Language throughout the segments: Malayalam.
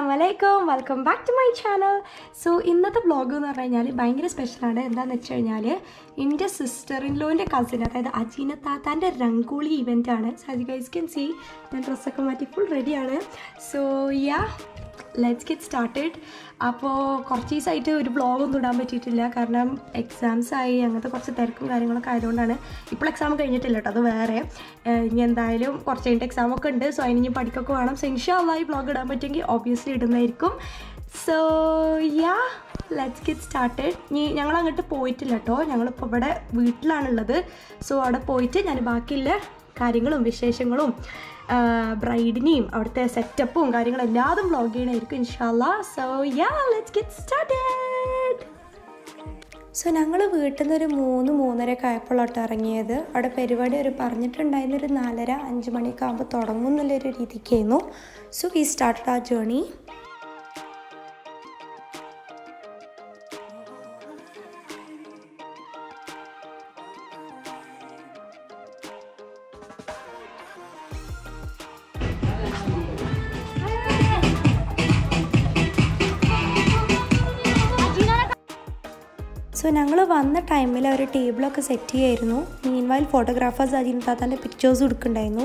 അസ്സാമലൈക്കും welcome back to my channel so ഇന്നത്തെ വ്ളോഗ് എന്ന് പറഞ്ഞു കഴിഞ്ഞാൽ ഭയങ്കര സ്പെഷ്യലാണ് എന്താണെന്ന് വെച്ച് കഴിഞ്ഞാൽ എൻ്റെ സിസ്റ്റർ ഇൻലോൻ്റെ കസിൻ അതായത് അജീന താത്താൻ്റെ രംഗോളി ഇവൻ്റ് ആണ് so as guys can see ഞാൻ ഡ്രസ്സൊക്കെ മാറ്റി ഫുൾ റെഡിയാണ് so yeah let's get started അപ്പോൾ കുറച്ച് ദിവസമായിട്ട് ഒരു വ്ളോഗൊന്നും ഇടാൻ പറ്റിയിട്ടില്ല കാരണം എക്സാംസ് ആയി അങ്ങനത്തെ കുറച്ച് തിരക്കും കാര്യങ്ങളൊക്കെ ആയതുകൊണ്ടാണ് ഇപ്പോൾ എക്സാം കഴിഞ്ഞിട്ടില്ല കേട്ടോ അത് വേറെ ഏഹ് ഇനി എന്തായാലും കുറച്ച് കഴിഞ്ഞിട്ട് എക്സാം ഒക്കെ ഉണ്ട് സോ അതിന് ഇനി പഠിക്കൊക്കെ വേണം സോ ഇൻഷാല്ല ഈ വ്ളോഗ് ഇടാൻ പറ്റുമെങ്കിൽ ഓബിയസ്ലി ഇടുന്നതായിരിക്കും so yeah let's get started ഇനി ഞങ്ങൾ അങ്ങോട്ട് പോയിട്ടില്ല കേട്ടോ ഞങ്ങളിപ്പോൾ ഇവിടെ വീട്ടിലാണുള്ളത് സോ അവിടെ പോയിട്ട് ഞാൻ ബാക്കിയുള്ള കാര്യങ്ങളും വിശേഷങ്ങളും ബ്രൈഡിനെയും അവിടുത്തെ സെറ്റപ്പും കാര്യങ്ങളും എല്ലാതും വ്ളോഗ് ചെയ്യണമായിരിക്കും ഇൻഷാല്ല so yeah let's get started so ഞങ്ങൾ വീട്ടിൽ നിന്ന് ഒരു മൂന്ന് മൂന്നരയൊക്കെ ആയപ്പോഴാട്ടോ ഇറങ്ങിയത് അവിടെ പരിപാടി ഒരു പറഞ്ഞിട്ടുണ്ടായിരുന്ന ഒരു നാലര അഞ്ച് മണിയൊക്കെ ആകുമ്പോൾ തുടങ്ങും എന്നുള്ളൊരു രീതിക്കായിരുന്നു സോ വി സ്റ്റാർട്ടഡ് ആ ജേണി സോ ഞങ്ങൾ വന്ന ടൈമിൽ ഒരു ടേബിളൊക്കെ സെറ്റ് ചെയ്യായിരുന്നു മീൻ വൈൽ ഫോട്ടോഗ്രാഫേഴ്സ് അജിൻ താത്താൻ്റെ പിക്ചേഴ്സ് എടുക്കുന്നുണ്ടായിരുന്നു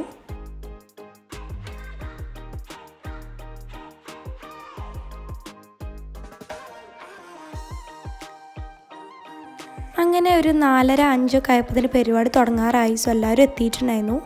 അങ്ങനെ ഒരു നാലര അഞ്ചൊക്കെ ആയപ്പോൾ പരിപാടി തുടങ്ങാറായി സോ എല്ലാവരും എത്തിയിട്ടുണ്ടായിരുന്നു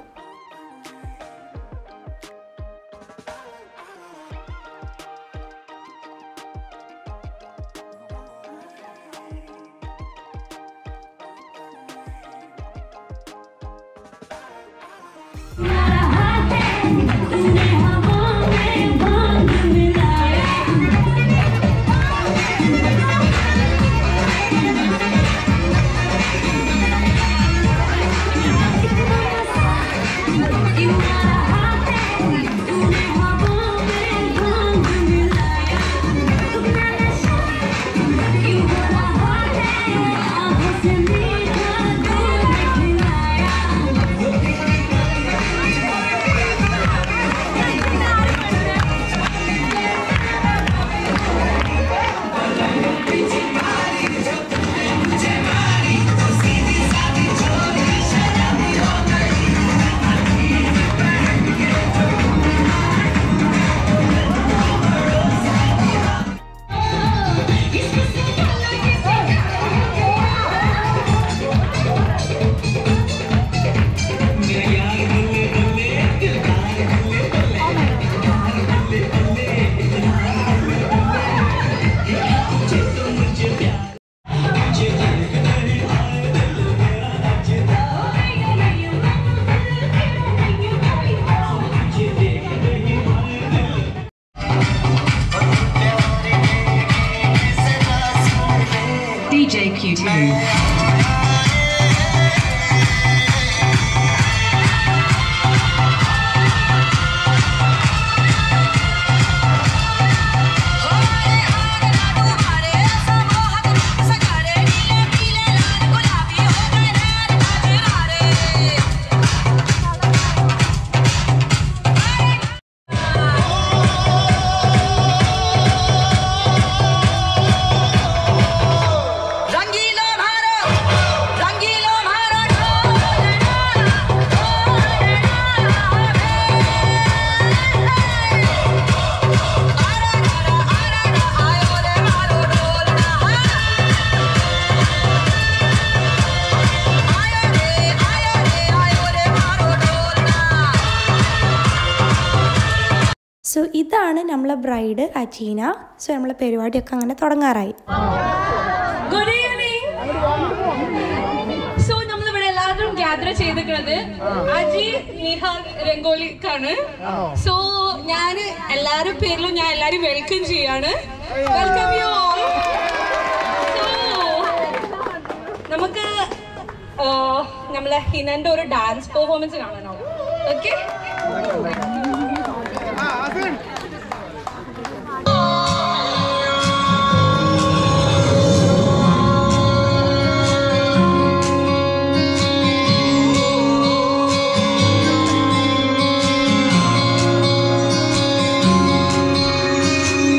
DJ Q2. Rangeela Bharat Rangeela Bharat so ഇതാണ് നമ്മളെ ബ്രൈഡ് അജീന സോ നമ്മളെ പരിപാടിയൊക്കെ അങ്ങനെ തുടങ്ങാറായി ഗുഡ് ഈവനിങ് സോ നമ്മൾ ഇവിടെ എല്ലാവരും ഗ്യാദർ ചെയ്തിരിക്കുന്നത് അജി നിഹാൽ രംഗോലിക്കാണ് സോ ഞാൻ എല്ലാവരും പേരിലും ഞാൻ എല്ലാരും വെൽക്കം ചെയ്യാണ് വെൽക്കം യു ഓൾ സോ നമുക്ക് ആ, നമ്മളെ ഹിനന്റെ ഒരു ഡാൻസ് പെർഫോമൻസ് കാണാനോ ഓക്കെ ും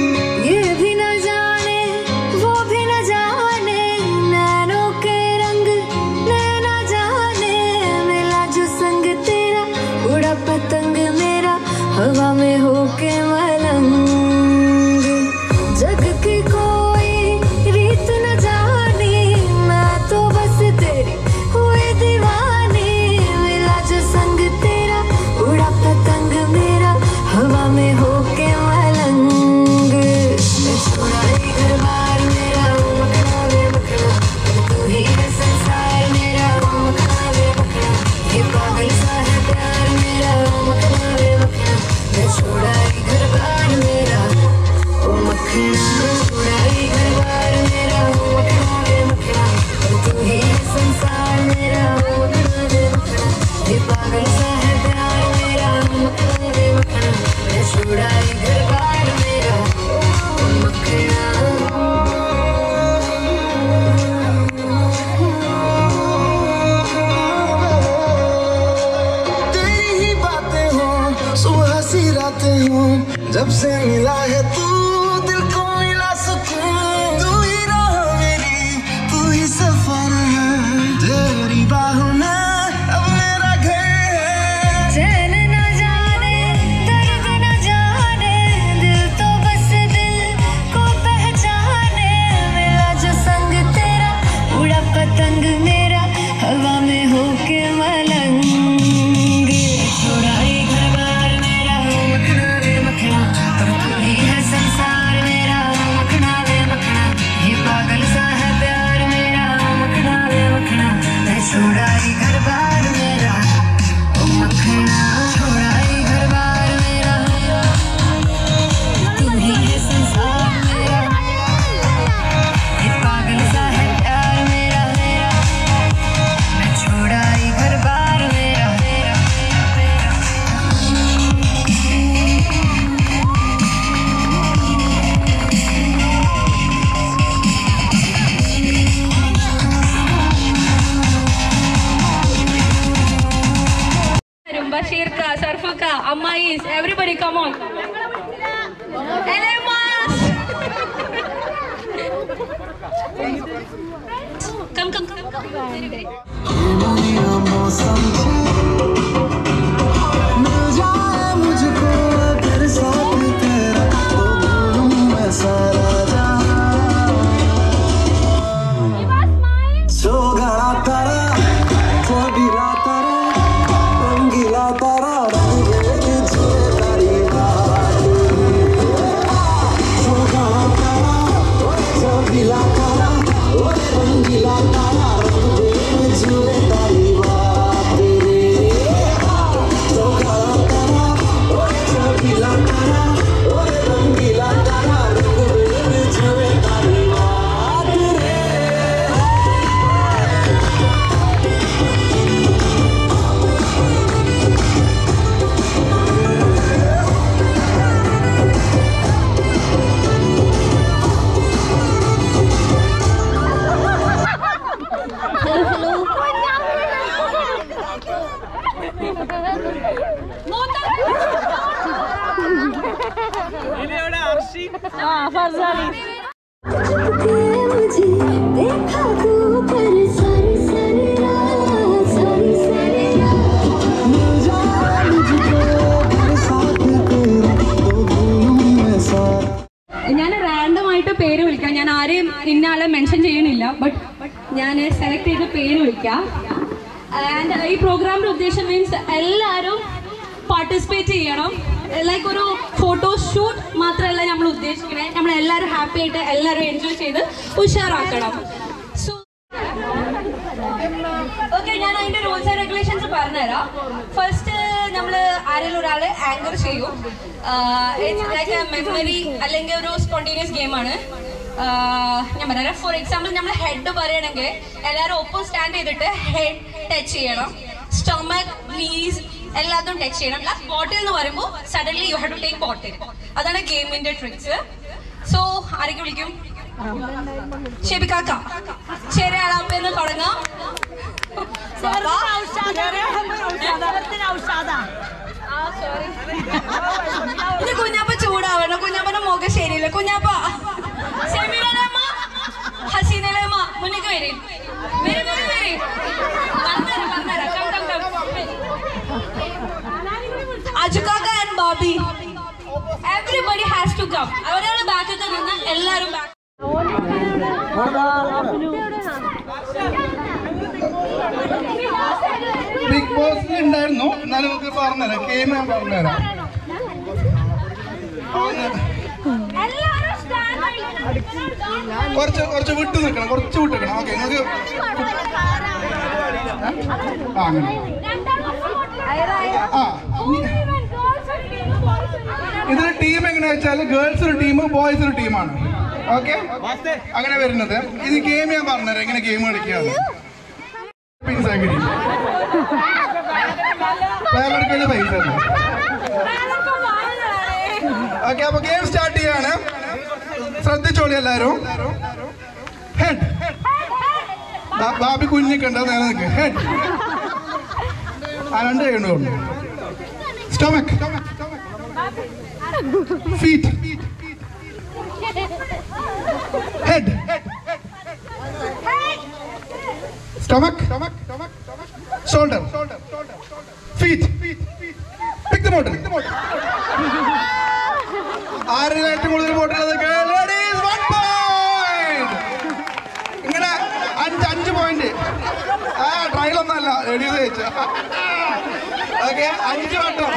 तेरी ही बातें हो सुबह सी रातें हो जब से मिला है तू दिल को मिला सुकून तू ही राह मेरी तू ही सफर है तेरी बाहों में अब मेरा घर है चैन न जाने दर्द न जाने दिल तो बस दिल को पहचाने मिला जो संग तेरा उड़ा पतंग मेरा हवा में होके मलंग छोड़ा ही घर बार मेरा मखना रे मखना पर तू ही है संसार मेरा मखना रे मखना ये पागल सा है प्यार मेरा मखना रे मखना मैं छोड़ा ही घर बार मेरा ओ मखना छोड़ा ही घर बार मेरा तू ही है संसार मेरा ये पागल सा है प्यार मेरा मैं छोड़ा ही घर बार मेरा Bashirka, Sarfaka, Ammais, everybody come on. Elemas! come, come, come, come. दुनिया मौसम मिल जाए मुझको अगर साथ तेरा तो भूलूं मैं सारा जहां सोगळा तारा चबिला तारा रंगीला तारा रंगेली तुझे तारी सोगळा तारा चबिला तारा रंगीला तारा रंगेली तुझे तारी बात रे सोगळा तारा चबिला तारा रंगीला तारा रंगेली तुझे तारी बात रे मुझे देखा तू पर सारी सारी रात सारी सारी रात मिल जाए मुझको अगर साथ तेरा तो भूलूं मैं सारा ഞാൻ റാൻഡം ആയിട്ട് പേര് വിളിക്കാം ഞാൻ ആരെയും ഇന്ന ആളെ മെൻഷൻ ചെയ്യണില്ല ബട്ട് ഞാൻ സെലക്ട് ചെയ്ത പേര് വിളിക്കാം ആൻഡ് ഈ പ്രോഗ്രാമിന്റെ ഉദ്ദേശം മീൻസ് എല്ലാവരും പാർട്ടിസിപ്പേറ്റ് ചെയ്യണം ലൈക്ക് ഒരു ഫോട്ടോ ഷൂട്ട് മാത്രമല്ല നമ്മൾ ഉദ്ദേശിക്കണേ നമ്മൾ എല്ലാവരും ഹാപ്പി ആയിട്ട് എല്ലാവരും എൻജോയ് ചെയ്ത് ഉഷാറാക്കണം സോ ഓക്കെ ഞാൻ അതിന്റെ റൂൾസ് ആൻഡ് റെഗുലേഷൻസ് പറഞ്ഞുതരാം ഫസ്റ്റ് നമ്മൾ ആരെങ്കിലും ഒരാളെ ആങ്കർ ചെയ്യും ലൈക്ക് മെമ്മറി അല്ലെങ്കിൽ ഒരു സ്പോണ്ടേനിയസ് ഗെയിമാണ് ഞാൻ പറയാം ഫോർ എക്സാമ്പിൾ നമ്മൾ ഹെഡ് പറയണമെങ്കിൽ എല്ലാവരും ഒപ്പം സ്റ്റാൻഡ് ചെയ്തിട്ട് ഹെഡ് ടച്ച് ചെയ്യണം സ്റ്റൊമക് നീസ് എല്ലാത്തും ടച്ച് ചെയ്യണം ലാസ്റ്റ് ബോട്ടിൽ എന്ന് പറയുമ്പോൾ suddenly you have to take bottle അതാണ് ഗെയിമിന്റെ ട്രിക്സ് സോ ആരൊക്കെ വിളിക്കും ഷെബിക്കാക്ക ചെറിയ ആളാപ്പെന്ന് തുടങ്ങാം ഇത് കുഞ്ഞാപ്പ ചൂടാവണം കുഞ്ഞാപ്പന്റെ മുഖം ശരിയില്ല കുഞ്ഞാപ്പ സെമിലമ്മ ഹസീനലമ്മ മുന്നിക്ക് വരി വരി വരി വരി പറഞ്ഞുതരാം പറഞ്ഞുതരാം കം കം കം അജുക്കാക്ക ആൻഡ് ബാബി എവറിബഡി ഹാസ് ടു കം ഒരാള് ബാക്കൊക്കെ നിന്ന് എല്ലാരും ബാക്ക് ബിഗ് ബോസിൽ ഉണ്ടായിരുന്നു എന്നാലും നമുക്ക് പറഞ്ഞുതരാം ഗെയിം ഞാൻ പറഞ്ഞുതരാം കുറച്ച് കുറച്ച് വിട്ടു നിൽക്കണം കുറച്ച് വിട്ട് നിൽക്കണം ഓക്കെ നിങ്ങൾക്ക് ആ അങ്ങനെ ആ ഇനി- ഇതിൽ ടീം എങ്ങനെയാ വെച്ചാൽ ഗേൾസ് ഒരു ടീം ബോയ്സ് ഒരു ടീമാണ് ഓക്കെ അങ്ങനെ വരുന്നത് ഇത് ഗെയിം ഞാൻ പറഞ്ഞുതരാം എങ്ങനെ ഗെയിം കളിക്കുകയാണ് പിൻസാഗിരി പേരെടുക്കല് പൈസ ഓക്കെ അപ്പൊ ഗെയിം സ്റ്റാർട്ട് ചെയ്യാണ് ശ്രദ്ധിച്ചോളി എല്ലാരും ഹെഡ് ബാബി കുഞ്ഞിക്കണ്ട നേരെ നിൽക്ക് ഹെഡ് ആ രണ്ട് കൈ കൊണ്ട് stomach feet head stomach shoulder feet pick the motor ആരുടെ ഏറ്റവും കൂടുതൽ വോട്ടുള്ളത് ലേഡീസ് വൺ പോയിന്റ് ഇങ്ങനെ അഞ്ച് അഞ്ച് പോയിന്റ് ആ ട്രയൽ ഒന്നല്ല ലേഡീസ് ജയിച്ചു ഓക്കെ അഞ്ച് വട്ടം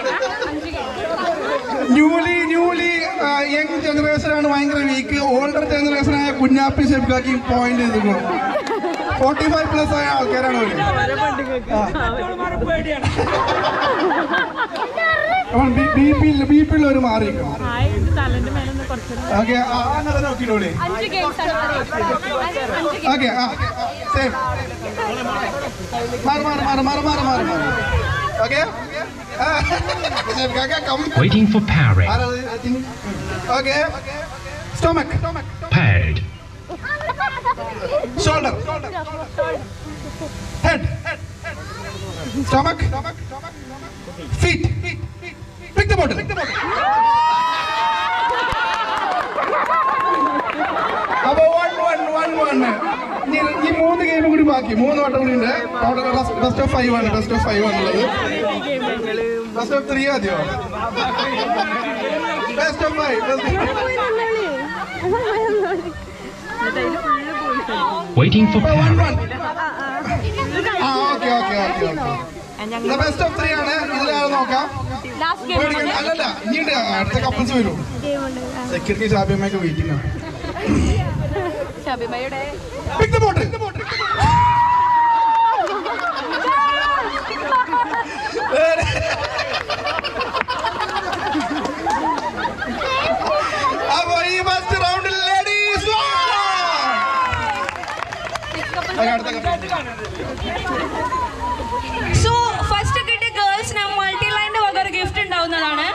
ന്യൂലി ന്യൂലി യങ് ജനറേഷൻ ആണ് ഭയങ്കര വീക്ക് ഓൾഡർ ജനറേഷൻ ആയ കുഞ്ഞാപ്പി ഷെഫ്കാക്കി പോയിന്റ് ചെയ്തു ഫോർട്ടി ഫൈവ് പ്ലസ് ആയ ആൾക്കാരാണ് അവര് ബി പി ബി പി ഉള്ളവർ മാറിയിരിക്കും ഓക്കെ അങ്ങനെ നോക്കിയിട്ടോളി ഓക്കെ ആ സെയിം മാറി മാറി മാറി മാറി മാറി മാറി മാറി okay Waiting for pairing. Okay stomach Paired. Shoulder head stomach feet pick the bottle അപ്പൊ വൺ വൺ വൺ വൺ ഈ മൂന്ന് ഗെയിം കൂടി ബാക്കി മൂന്ന് വട്ടം കൂടി ഉണ്ട് അവിടെ ബെസ്റ്റ് ഓഫ് ഫൈവ് ആണ് ബെസ്റ്റ് ഓഫ് ഫൈവ് ആണുള്ളത് ബെസ്റ്റ് ഓഫ് ത്രീ മതിയോ best of five Waiting for one pairing. One ആ okay okay okay okay best of three ആണ് ഇതിലാണ് നോക്കാം പേടിക്കണ്ട. അല്ലല്ല ഇനിയുണ്ട് അടുത്ത കപ്പിൾസ് വരും സെക്യൂരിറ്റി ഷാബിയമ്മയൊക്കെ വെയിറ്റിംഗ് ആണ് Pick the bottle. അപ്പൊ ഈ ഫസ്റ്റ് റൗണ്ടിൽ ലേഡീസ് സോ ഫസ്റ്റ് കിട്ടിയ ഗേൾസിന് മൾട്ടി ലൈൻ്റെ വക ഒരു ഗിഫ്റ്റ് ഉണ്ടാവുന്നതാണ്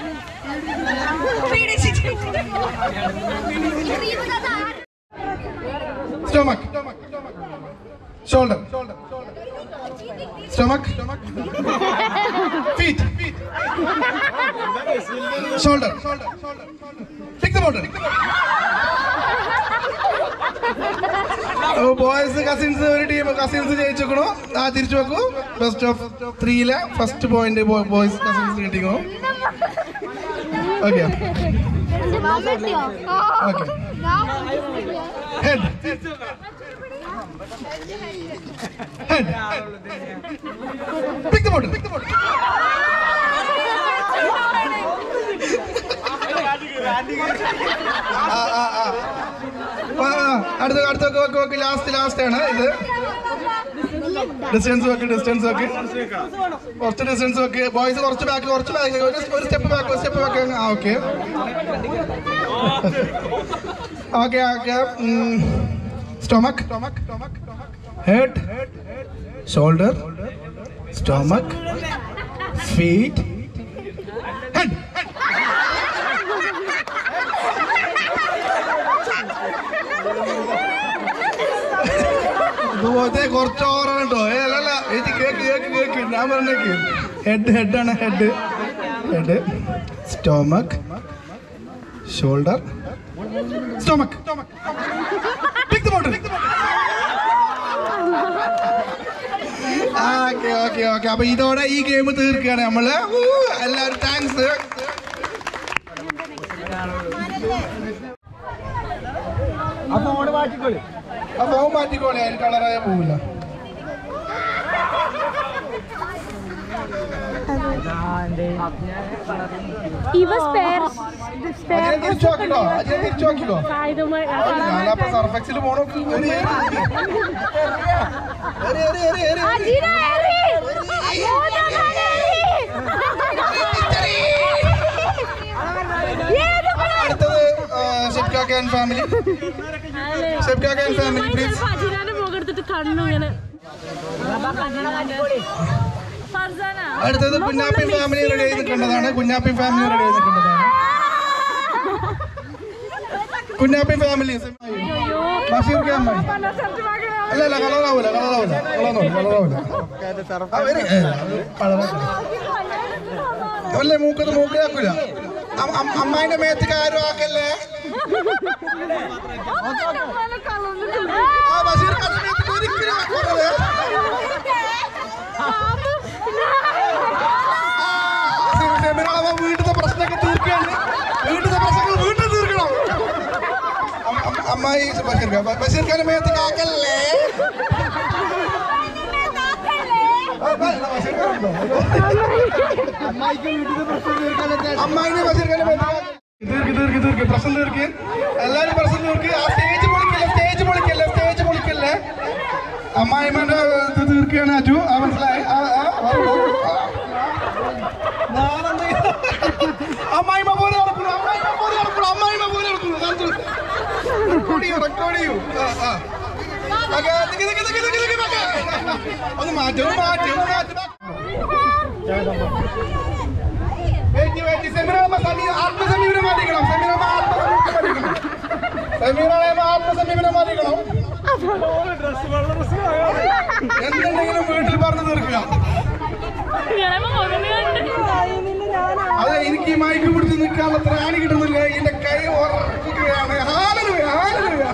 Stomach. Shoulder. Stomach. Feet. Shoulder. Pick the bottle. Boys cousins ഒരു ടീം കസിൻസ് ജയിച്ചേക്കണു ആ തിരിച്ചു വെക്കൂ ബെസ്റ്റ് ഓഫ് ത്രീയിലെ ഫസ്റ്റ് പോയിന്റ് ബോയ്സ് കസിൻസ് കിട്ടിക്കണു okay okay head head pick the bottle pick the bottle ആ ആ ആ ആ, ആ. അടുത്ത അടുത്ത വെക്ക് വെക്ക് വെക്ക് ലാസ്റ്റ് ലാസ്റ്റ് ആണ് ഇത് ഡിസ്റ്റൻസ് വെക്ക് ഡിസ്റ്റൻസ് വെക്ക് കുറച്ച് ഡിസ്റ്റൻസ് വെക്ക് ബോയ്സ് കുറച്ച് ബാക്ക് കുറച്ച് ബാക്ക് ഒരു ഒരു സ്റ്റെപ്പ് ബാക്ക് ഒരു സ്റ്റെപ്പ് ബാക്ക് ആ okay okay okay stomach head shoulder stomach feet head ഇതുപോലത്തെ കുറച്ച് ഓവറാണ് കേട്ടോ ഏ അല്ലല്ല ഇത് കേക്ക് കേക്ക് കേക്ക് ഞാൻ പറഞ്ഞേക്ക് ഹെഡ് ഹെഡാണ് head head stomach shoulder stomach pick the bottle okay okay okay അപ്പൊ ഇതോടെ ഈ ഗെയിം തീർക്കുകയാണ് നമ്മള് ഊ, എല്ലാവരും താങ്ക്സ് ആ ഫോൺ മാറ്റിക്കോളെ അതിന് കളറായ പോവില്ല ഇവ സ്പെയർ അതിനെ തിരിച്ചു നോക്കിക്കോ അതിനെ തിരിച്ചു നോക്കിക്കോ ഞാനപ്പോ സർഫെക്സിൽ പോണോ ഒരു ഏറി ഏറി ഏറി ഏറി ഷെബ്കാക്ക ആൻഡ് ഫാമിലി ഷെബ്കാക്ക ആൻഡ് ഫാമിലി പ്ലീസ് അടുത്തത് കുഞ്ഞാപ്പി ഫാമിലി റെഡി ആയി നിൽക്കേണ്ടതാണ് കുഞ്ഞാപ്പി ഫാമിലി റെഡി ആയി നിൽക്കേണ്ടതാണ് കുഞ്ഞാപ്പി ഫാമിലി ബഷീർ ക്യാ അമ്മായി അല്ല അല്ല കളറാവൂല കളറാവൂല കളറാവൂല കളറാവൂല ആ, വരി. ഏ, അത് കളറാക്കൂല. അല്ലേ മൂക്കത് മൂക്കിലാക്കൂല അം- അം- അമ്മായിന്റെ മേത്തേക്ക് ആരും ആക്കല്ലേ ആ ബഷീർ ഖാന്റെ മേത്തേക്ക് ഒരിക്കലും ആക്കരുത്. സെമിനാളവ വീട്ടിലെ പ്രശ്നമൊക്കെ തീർക്കുകയാണ് വീട്ടിലെ പ്രശ്നങ്ങൾ വീട്ടിൽ തീർക്കണം അം- അം- അമ്മായി ബഷീർ ഖാൻ ബ- ബഷീർ ഖാന്റെ മേത്തേക്ക് ആക്കല്ലേ ആ, ബ- ബഷീർ ഖാൻ ഉണ്ടോ? അമ്മായിനെ ബഷീർ ഖാന്റെ മേത്തേക്ക് ആക്കല്ലേ? തീർക്ക് തീർക്ക് തീർക്ക് പ്രശ്നം തീർക്ക് എല്ലാരും പ്രശ്നം തീർക്ക് ആ സ്റ്റേജ് പൊളിക്കല്ലേ സ്റ്റേജ് പൊളിക്കല്ലേ സ്റ്റേജ് പൊളിക്കല്ലേ അമ്മായിമാന്റെ ഇത് തീർക്കുകയാണ് അജു ആ മനസ്സിലായി ആ, ആ, ആ, ആ. ഞാനെന്ത് ചെയ്യും? അമ്മായിമ്മ പോലെ നടക്കുന്നു അമ്മായിമ്മ പോലെ നടക്കുന്നു അമ്മായിമ്മ പോലെ നടക്കുന്നു കാണിച്ചു കൊടുക്ക്. റെക്കോർഡ് ചെയ്യൂ റെക്കോർഡ് ചെയ്യൂ ആ, ആ. ഓക്കേ, നിക്ക്, നിക്ക്, നിക്ക്, നിക്ക്, നിക്ക്, നിക്ക്. ഒന്ന് മാറ്റി ഒന്ന് മാറ്റി ഒന്ന് മാറ്റി വെയിറ്റ് വെയിറ്റ് സെമിനാർ സമീ ആത്മസമീപനം മാറ്റിക്കണം സെമിനാർ ആത്മസമീപനം മാറ്റിക്കണം സെമിനാർ ആത്മസമീപനം മാറ്റിക്കണം എന്തുണ്ടെങ്കിലും വീട്ടിൽ പറഞ്ഞു തീർക്കുക അതെ എനിക്ക് ഈ മൈക്ക് പിടിച്ച് നിൽക്കാനുള്ള ത്രാണി കിട്ടുന്നില്ല എന്റെ കൈ ഉറക്കുകയാണ് ഹാലലുയ ഹാലലുയ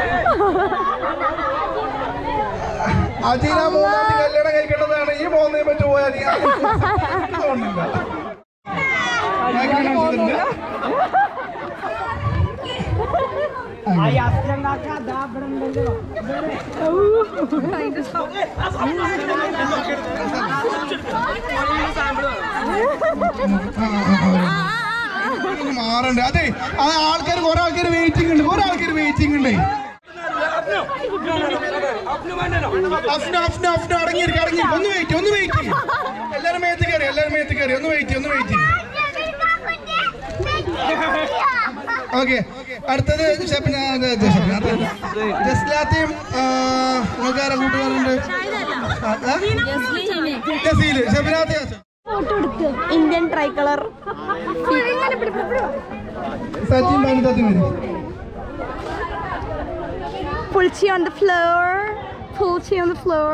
അജീന മൂന്നാമത്തെ കല്യാണം കഴിക്കേണ്ടതാണ് ഈ മൂന്നേ പറ്റി പോയാൽ ഞാൻ തോന്നുന്നില്ല മൈക്ക് കാണിച്ചിട്ടുണ്ട്. ഒന്ന് മാറണ്ടേ അതെ ആ ആൾക്കാർ കുറെ ആൾക്കാർ വെയിറ്റിംഗ് ഉണ്ട് കുറെ ആൾക്കാർ വെയിറ്റിംഗ് ഉണ്ട് അഫ്ന അഫ്ന അഫ്ന അടങ്ങിയിരിക്കും അടങ്ങിയിരിക്കും ഒന്ന് വെയിറ്റ് ഒന്ന് വെയിറ്റ് എല്ലാരും മേത്ത് കയറി എല്ലാരും മേത്ത് കയറി ഒന്ന് വെയിറ്റ് ഒന്ന് വെയിറ്റ് ഓക്കെ അടുത്തത് ഷെഫിന ജസ്ലാത്തയും നിങ്ങൾക്കാരെ കൂട്ടുകാരുണ്ട് ആ, ആ? ജസീല് ഷെഫിനാത്ത ഇന്ത്യൻ ട്രൈ കളർ സച്ചിൻ ബാനിതാത്തി വരും പുൾച്ചി ഓൺ ദ ഫ്ലോർ പുൾച്ചി ഓൺ ദ ഫ്ലോർ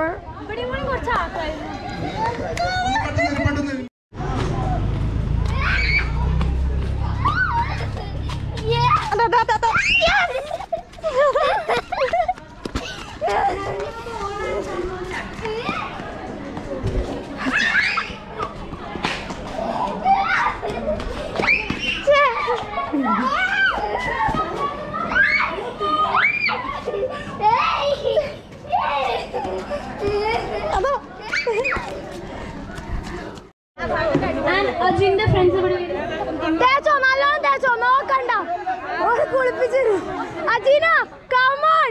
അജിന്റെ ഫ്രണ്ട്സ് ഇവിടെ തേച്ചോ നല്ലോണം തേച്ചോ നോക്കണ്ട ഓള് കുളിപ്പിച്ചു അജീന കമോൺ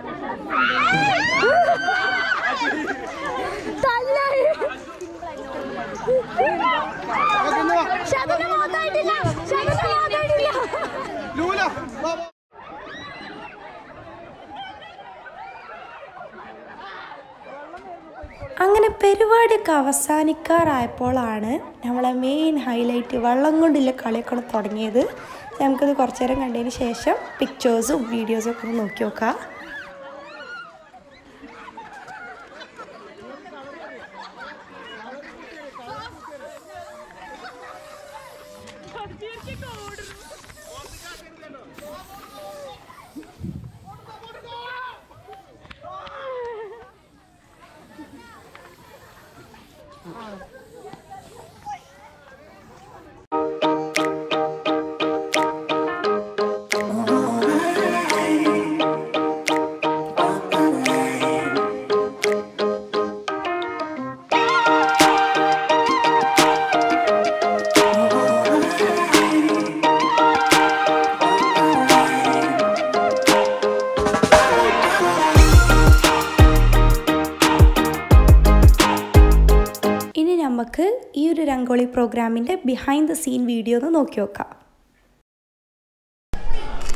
തല്ലായി ശതന മാത്രമായിട്ടില്ല ശതന മാത്രമായിട്ടില്ല ലൂല വാ, വാ. അങ്ങനെ പരിപാടിയൊക്കെ അവസാനിക്കാറായപ്പോഴാണ് നമ്മളെ മെയിൻ ഹൈലൈറ്റ് വെള്ളം കൊണ്ടുള്ള കളിയൊക്കെ തുടങ്ങിയത് നമുക്കത് കുറച്ചു നേരം കണ്ടതിന് ശേഷം പിക്ചേഴ്സും വീഡിയോസും ഒക്കെ ഒന്ന് നോക്കി നോക്കാം ഇനി നമുക്ക് ഈ ഒരു രംഗോളി പ്രോഗ്രാമിൻ്റെ ബിഹൈൻഡ് ദ സീൻ വീഡിയോ ഒന്ന് നോക്കി നോക്കാം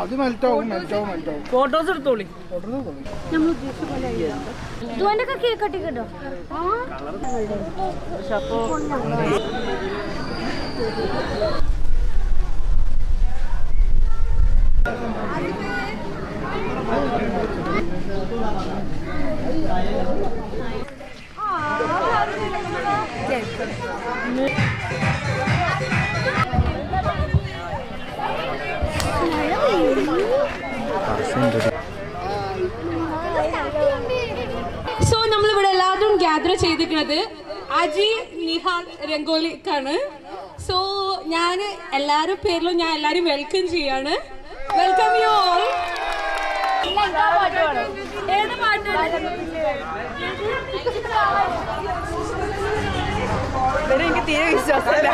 അത് മെൽറ്റാവും മെൽറ്റാവും മെൽറ്റാവും ഫോട്ടോസ് എടുത്തോളി ഇതുകൊണ്ട് കേക്ക് കട്ടിക്കട്ടോ പക്ഷെ അപ്പോ സോ നമ്മളിവിടെ എല്ലാവരും ഗ്യാദർ ചെയ്തിരിക്കുന്നത് അജി നിഹാൽ രംഗോലിക്കാണ് സോ ഞാൻ എല്ലാവരും പേരിലും ഞാൻ എല്ലാവരും വെൽക്കം ചെയ്യാണ് വെൽക്കം യു ഓൾ ഏത് പാട്ടാണ് എനിക്ക് തീരെ വിശ്വാസമില്ല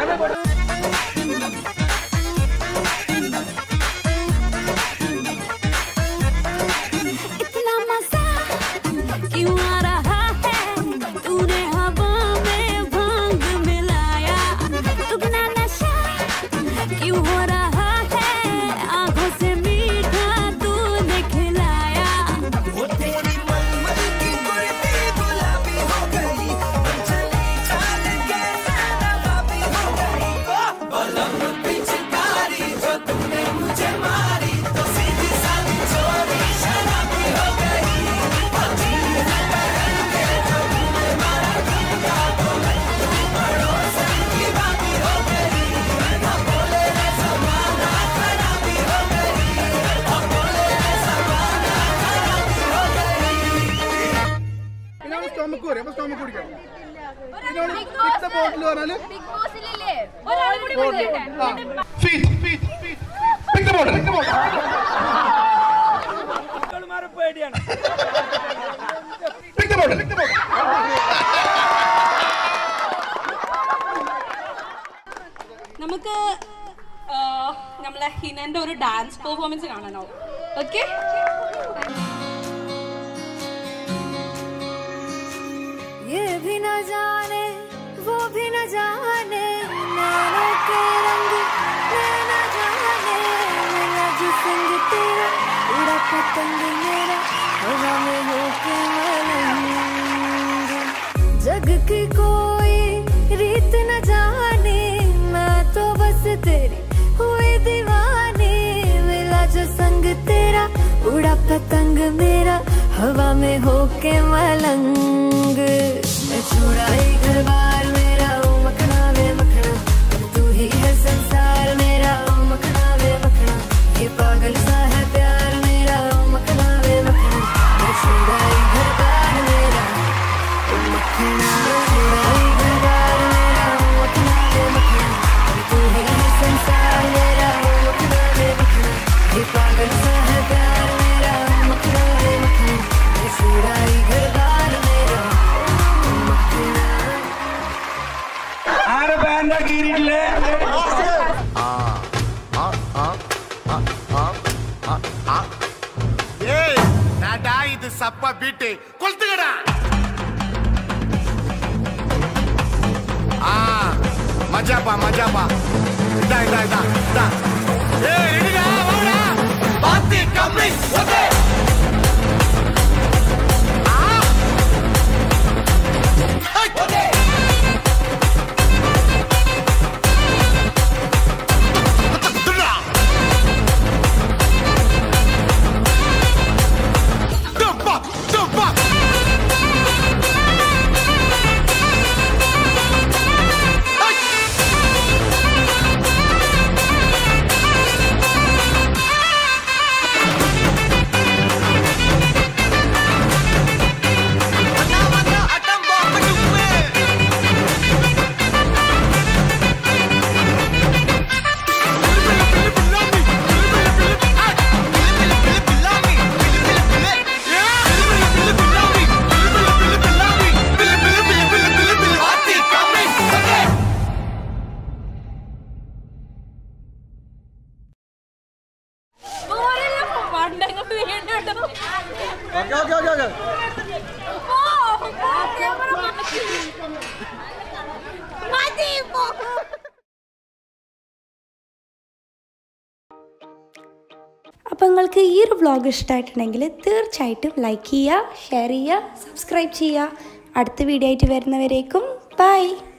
इतना मजा क्यों आ रहा है तूने हवा में भांग मिलाया दुगना नशा क्यों हो रहा है आंखों से मीठा तूने खिलाया ഇതാണ് സ്റ്റോമക്ക് വരും അപ്പൊ സ്റ്റോമക്ക് കുടിക്കണം ഇതാണ് ബോട്ടിൽ പറഞ്ഞാല് feet feet pick the bottle pick the bottle പേടിയാണ് pick the bottle pick the ബോട്ടിൽ നമുക്ക് ആ, നമ്മളെ ഹിനന്റെ ഒരു ഡാൻസ് പെർഫോമൻസ് കാണണോ ഓക്കെ ये भी न जाने वो भी न जाने नैनों के रंग मैं न जाने मेरा जो संग तेरा उड़ा पतंग मेरा हवा में होके मलंग जग की कोई रीत न जाने मैं तो बस तेरी हुई दीवानी मिला जो संग तेरा उड़ा पतंग मेरा हवा में होके मलंग मैं छुड़ाई घर बार मेरा ओ मखना वे मखना अब तू ही है संसार मेरा ओ मखना वे मखना ये पागल सा है प्यार मेरा ओ मखना वे मखना मैं छुड़ाई घर बार मेरा ओ मखना छुड़ाई घर बार मेरा ओ मखना वे मखना अब तू ही है संसार मेरा ओ मखना वे मखना ये पागल सा है प्यार मेरा ओ मखना वे मखना मैं छुड़ाई घर बार मेरा ओ मखना ആരെ ബാൻഡാ കീറിയിട്ടില്ലേ ஏய் நாடா இது சப்பா பீட்டு கொளுத்துக்கடா ஆ மஜாப்பா மஜாப்பா இதா இதா இதா இதா ஏய் ரெடிடா வாடா பாத்தி கம்மி okay okay Dump up! Dump up! Hey! അപ്പോൾ നിങ്ങൾക്ക് ഈ ഒരു വ്ളോഗ് ഇഷ്ടമായിട്ടുണ്ടെങ്കിൽ തീർച്ചയായിട്ടും ലൈക്ക് ചെയ്യുക ഷെയർ ചെയ്യുക സബ്സ്ക്രൈബ് ചെയ്യുക അടുത്ത വീഡിയോ ആയിട്ട് വരുന്നവരേക്കും ബൈ